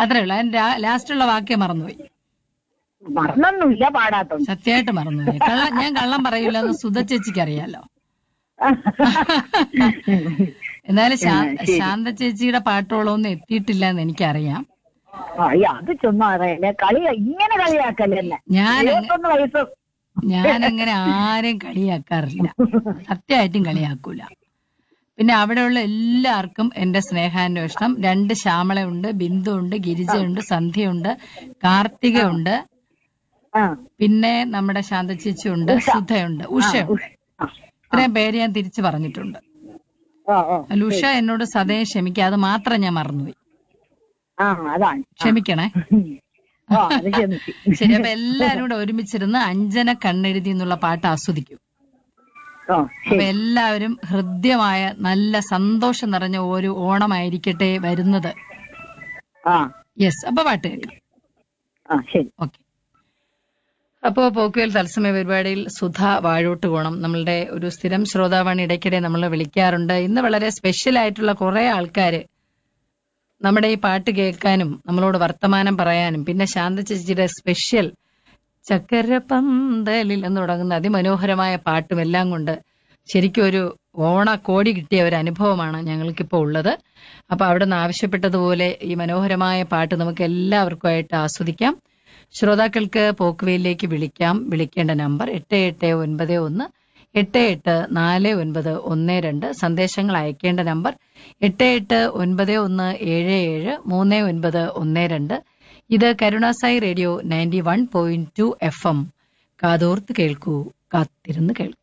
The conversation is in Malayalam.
അത്രേ ഉള്ളൂ അതിന്റെ ലാസ്റ്റുള്ള വാക്യം മറന്നുപോയി മറന്നൊന്നുമില്ല പാടാത്തോണ്ട് സത്യമായിട്ട് മറന്നുപോയി കള്ളം ഞാൻ കള്ളം പറയൂല എന്ന് സുധ ചേച്ചിക്ക് അറിയാലോ എന്നാലും ശാ- ശാന്ത ചേച്ചിയുടെ പാട്ടോളമൊന്നും എത്തിയിട്ടില്ല എന്ന് എനിക്കറിയാം അയ്യ അത് ചുമ്മാ അറിയില്ല കളി ഇങ്ങനെ കളിയാക്കല്ലേ എന്നെ ഞാൻ ഇരുപത്തൊന്ന് വയസ്സ് ഞാൻ അങ്ങനെ ആരെയും കളിയാക്കാറില്ല സത്യമായിട്ടും കളിയാക്കൂല പിന്നെ അവിടെയുള്ള എല്ലാവർക്കും എന്റെ സ്നേഹാന്വേഷണം രണ്ട് ശ്യാമളയുണ്ട് ബിന്ദു ഉണ്ട് ഗിരിജയുണ്ട് സന്ധ്യയുണ്ട് കാർത്തികയുണ്ട് ആ പിന്നെ നമ്മുടെ ശാന്ത ചേച്ചിയുണ്ട് സുധയുണ്ട് ഉഷയുണ്ട് ഉഷ്. ആ, ഇത്രയും പേര് ഞാൻ തിരിച്ചു പറഞ്ഞിട്ടുണ്ട് ആ, ആ. അല്ല, ഉഷ എന്നോട് സദയം ക്ഷമിക്കുക അത് മാത്രം ഞാൻ മറന്നുപോയി ആ അതാണ് ക്ഷമിക്കണേ ആ അത് ക്ഷമിച്ചു ശരി അപ്പൊ എല്ലാരും കൂടെ ഒരുമിച്ചിരുന്ന് അഞ്ജന കണ്ണെഴുതി എന്നുള്ള പാട്ട് ആസ്വദിക്കും ആ അപ്പൊ എല്ലാവരും ഹൃദ്യമായ നല്ല സന്തോഷം നിറഞ്ഞ ഒരു ഓണമായിരിക്കട്ടെ വരുന്നത് ആ യെസ് അപ്പൊ പാട്ട് കേൾക്കാം ആ ശരി ഓക്കെ അപ്പോ പോക്കുവേൽ തത്സമയ പരിപാടിയിൽ സുധ വാഴോട്ട് പോകണം നമ്മളുടെ ഒരു സ്ഥിരം ശ്രോതാവാണ് ഇടയ്ക്കിടെ നമ്മൾ വിളിക്കാറുണ്ട് ഇന്ന് വളരെ സ്പെഷ്യൽ ആയിട്ടുള്ള കുറെ ആൾക്കാര് നമ്മുടെ ഈ പാട്ട് കേൾക്കാനും നമ്മളോട് വർത്തമാനം പറയാനും പിന്നെ ശാന്ത ചേച്ചിയുടെ സ്പെഷ്യൽ ചക്കരപ്പന്തലിൽ എന്ന് തുടങ്ങുന്ന അതിമനോഹരമായ പാട്ടും എല്ലാം കൊണ്ട് ശരിക്കും ഒരു ഓണ കോടി കിട്ടിയ ഒരു അനുഭവമാണ് ഞങ്ങൾക്കിപ്പോൾ ഉള്ളത് അപ്പൊ അവിടെ നിന്ന് ആവശ്യപ്പെട്ടതുപോലെ ഈ മനോഹരമായ പാട്ട് നമുക്ക് എല്ലാവർക്കുമായിട്ട് ആസ്വദിക്കാം ശ്രോതാക്കൾക്ക് പോക്കുവയിലേക്ക് വിളിക്കാം വിളിക്കേണ്ട നമ്പർ എട്ട് എട്ട് ഒൻപത് ഒന്ന് എട്ട് എട്ട് നാല് ഒൻപത് ഒന്ന് രണ്ട് സന്ദേശങ്ങൾ അയക്കേണ്ട നമ്പർ എട്ട് എട്ട് ഒൻപത് ഒന്ന് ഏഴ് ഏഴ് മൂന്ന് ഒൻപത് ഒന്ന് രണ്ട് ഇത് Karunasai radio ninety one point two F M കാതോർത്ത് കേൾക്കൂ കാത്തിരുന്ന് കേൾക്കൂ